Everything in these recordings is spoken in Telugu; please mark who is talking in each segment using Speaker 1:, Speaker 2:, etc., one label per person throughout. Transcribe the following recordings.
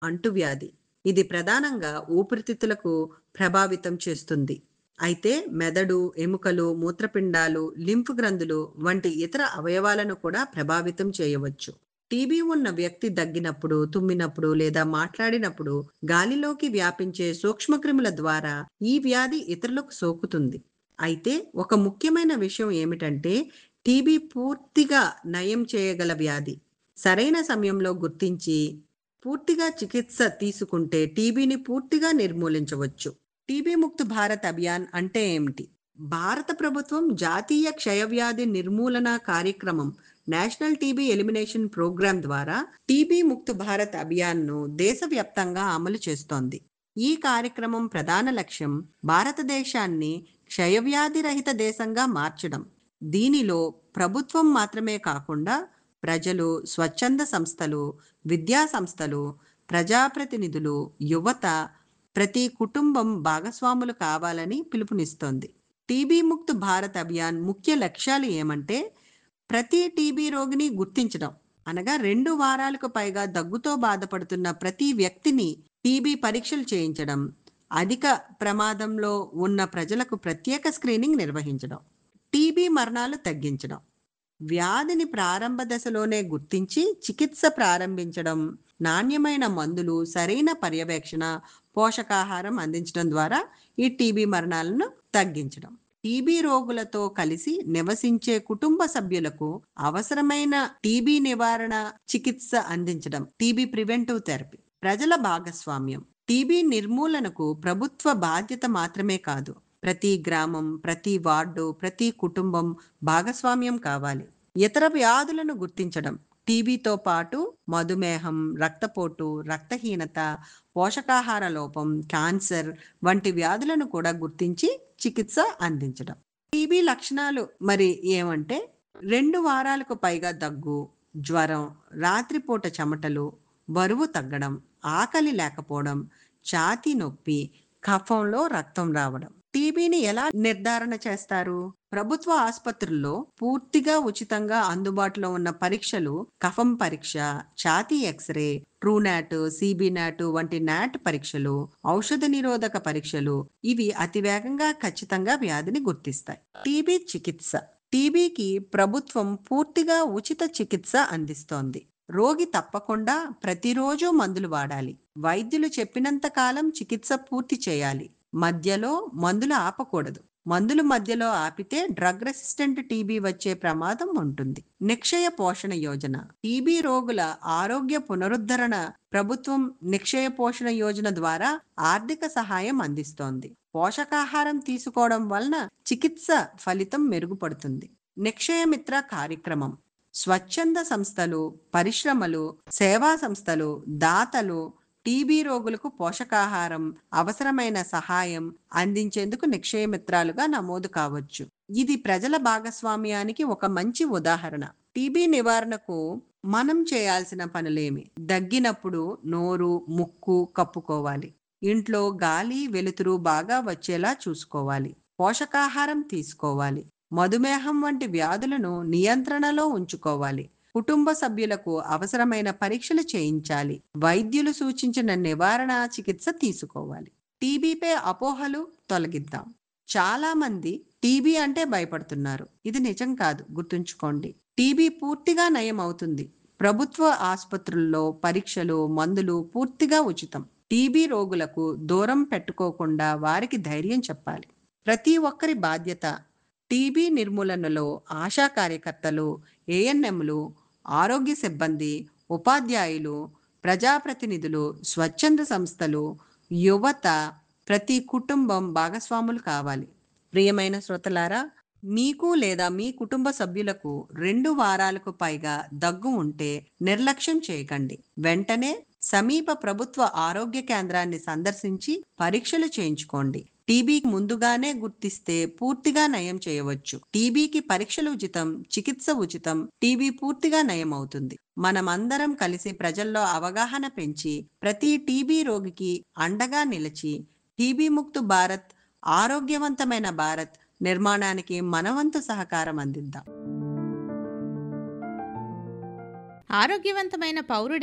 Speaker 1: అంటువ్యాధి ఇది ప్రధానంగా ఊపిరితిత్తులకు ప్రభావితం చేస్తుంది అయితే మెదడు ఎముకలు మూత్రపిండాలు లింఫ్ గ్రంథులు వంటి ఇతర అవయవాలను కూడా ప్రభావితం చేయవచ్చు టీబీ ఉన్న వ్యక్తి దగ్గినప్పుడు తుమ్మినప్పుడు లేదా మాట్లాడినప్పుడు గాలిలోకి వ్యాపించే సూక్ష్మక్రిముల ద్వారా ఈ వ్యాధి ఇతరులకు సోకుతుంది అయితే ఒక ముఖ్యమైన విషయం ఏమిటంటే టీబీ పూర్తిగా నయం చేయగల వ్యాధి సరైన సమయంలో గుర్తించి పూర్తిగా చికిత్స తీసుకుంటే టీబీని పూర్తిగా నిర్మూలించవచ్చు టీబీ ముక్త్ భారత్ అభియాన్ అంటే ఏమిటి భారత ప్రభుత్వం జాతీయ క్షయవ్యాధి నిర్మూలన కార్యక్రమం నేషనల్ టీబీ ఎలిమినేషన్ ప్రోగ్రాం ద్వారా టీబీ ముక్త్ భారత్ అభియాన్ను దేశవ్యాప్తంగా అమలు చేస్తోంది ఈ కార్యక్రమం ప్రధాన లక్ష్యం భారతదేశాన్ని క్షయవ్యాధి రహిత దేశంగా మార్చడం దీనిలో ప్రభుత్వం మాత్రమే కాకుండా ప్రజలు స్వచ్ఛంద సంస్థలు విద్యా సంస్థలు ప్రజాప్రతినిధులు యువత ప్రతి కుటుంబం భాగస్వాములు కావాలని పిలుపునిస్తోంది టీబీ ముక్త్ భారత్ అభియాన్ ముఖ్య లక్ష్యాలు ఏమంటే ప్రతి టీబీ రోగిని గుర్తించడం అనగా రెండు వారాలకు పైగా దగ్గుతో బాధపడుతున్న ప్రతి వ్యక్తిని టీబీ పరీక్షలు చేయించడం అధిక ప్రమాదంలో ఉన్న ప్రజలకు ప్రత్యేక స్క్రీనింగ్ నిర్వహించడం టీబీ మరణాలు తగ్గించడం వ్యాధిని ప్రారంభ దశలోనే గుర్తించి చికిత్స ప్రారంభించడం నాణ్యమైన మందులు సరైన పర్యవేక్షణ పోషకాహారం అందించడం ద్వారా ఈ టీబీ మరణాలను తగ్గించడం టీబీ రోగులతో కలిసి నివసించే కుటుంబ సభ్యులకు అవసరమైన టీబీ నివారణ చికిత్స అందించడం టీబీ ప్రివెంటివ్ థెరపీ ప్రజల భాగస్వామ్యం టీబీ నిర్మూలనకు ప్రభుత్వ బాధ్యత మాత్రమే కాదు ప్రతి గ్రామం ప్రతి వార్డు ప్రతి కుటుంబం భాగస్వామ్యం కావాలి ఇతర వ్యాధులను గుర్తించడం టీబీతో పాటు మధుమేహం రక్తపోటు రక్తహీనత పోషకాహార లోపం క్యాన్సర్ వంటి వ్యాధులను కూడా గుర్తించి చికిత్స అందించడం టీబీ లక్షణాలు మరి ఏమంటే రెండు వారాలకు పైగా దగ్గు జ్వరం రాత్రిపూట చెమటలు బరువు తగ్గడం ఆకలి లేకపోవడం ఛాతీ నొప్పి కఫంలో రక్తం రావడం టీబీని ఎలా నిర్ధారణ చేస్తారు ప్రభుత్వ ఆసుపత్రుల్లో పూర్తిగా ఉచితంగా అందుబాటులో ఉన్న పరీక్షలు కఫం పరీక్ష ఛాతీ ఎక్స్రే ట్రూనాట్ సిబినాట్ వంటి నాట్ పరీక్షలు ఔషధ నిరోధక పరీక్షలు ఇవి అతివేగంగా ఖచ్చితంగా వ్యాధిని గుర్తిస్తాయి టీబీ చికిత్స టీబీకి ప్రభుత్వం పూర్తిగా ఉచిత చికిత్స అందిస్తోంది రోగి తప్పకుండా ప్రతిరోజు మందులు వాడాలి వైద్యులు చెప్పినంత కాలం చికిత్స పూర్తి చేయాలి మధ్యలో మందులు ఆపకూడదు మందులు మధ్యలో ఆపితే డ్రగ్ రెసిస్టెంట్ టీబీ వచ్చే ప్రమాదం ఉంటుంది నిక్షయ పోషణ యోజన టీబీ రోగుల ఆరోగ్య పునరుద్ధరణ ప్రభుత్వం నిక్షయ పోషణ యోజన ద్వారా ఆర్థిక సహాయం అందిస్తోంది పోషకాహారం తీసుకోవడం వలన చికిత్స ఫలితం మెరుగుపడుతుంది నిక్షయ మిత్ర కార్యక్రమం స్వచ్ఛంద సంస్థలు పరిశ్రమలు సేవా సంస్థలు దాతలు టీబీ రోగులకు పోషకాహారం అవసరమైన సహాయం అందించేందుకు నిక్షయమిత్రాలుగా నమోదు కావచ్చు ఇది ప్రజల భాగస్వామ్యానికి ఒక మంచి ఉదాహరణ టీబీ నివారణకు మనం చేయాల్సిన పనులేమి దగ్గినప్పుడు నోరు ముక్కు కప్పుకోవాలి ఇంట్లో గాలి వెలుతురు బాగా వచ్చేలా చూసుకోవాలి పోషకాహారం తీసుకోవాలి మధుమేహం వంటి వ్యాధులను నియంత్రణలో ఉంచుకోవాలి కుటుంబ సభ్యులకు అవసరమైన పరీక్షలు చేయించాలి వైద్యులు సూచించిన నివారణ చికిత్స తీసుకోవాలి టీబీపై అపోహలు తొలగిద్దాం చాలా మంది టీబీ అంటే భయపడుతున్నారు ఇది నిజం కాదు గుర్తుంచుకోండి టీబీ పూర్తిగా నయం అవుతుంది ప్రభుత్వ ఆసుపత్రుల్లో పరీక్షలు మందులు పూర్తిగా ఉచితం టీబీ రోగులకు దూరం పెట్టుకోకుండా వారికి ధైర్యం చెప్పాలి ప్రతి ఒక్కరి బాధ్యత టీబీ నిర్మూలనలో ఆశా కార్యకర్తలు ఏఎన్ఎంలు ఆరోగ్య సిబ్బంది ఉపాధ్యాయులు ప్రజాప్రతినిధులు స్వచ్ఛంద సంస్థలు యువత ప్రతి కుటుంబం భాగస్వాములు కావాలి ప్రియమైన శ్రోతలారా మీకు లేదా మీ కుటుంబ సభ్యులకు రెండు వారాలకు పైగా దగ్గు ఉంటే నిర్లక్ష్యం చేయకండి వెంటనే సమీప ప్రభుత్వ ఆరోగ్య కేంద్రాన్ని సందర్శించి పరీక్షలు చేయించుకోండి టీబీకి ముందుగానే గుర్తిస్తే పూర్తిగా నయం చేయవచ్చు టీబీకి పరీక్షలు ఉచితం చికిత్స ఉచితం టీబీ పూర్తిగా నయం అవుతుంది మనమందరం కలిసి ప్రజల్లో అవగాహన పెంచి ప్రతి టీబీ రోగికి అండగా నిలిచి టీబీ ముక్తు భారత్ ఆరోగ్యవంతమైన భారత్ నిర్మాణానికి మనవంతు సహకారం అందిద్దాం
Speaker 2: ఆరోగ్యవంతమైన పౌరుడే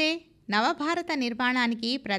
Speaker 2: నవభారత నిర్మాణానికి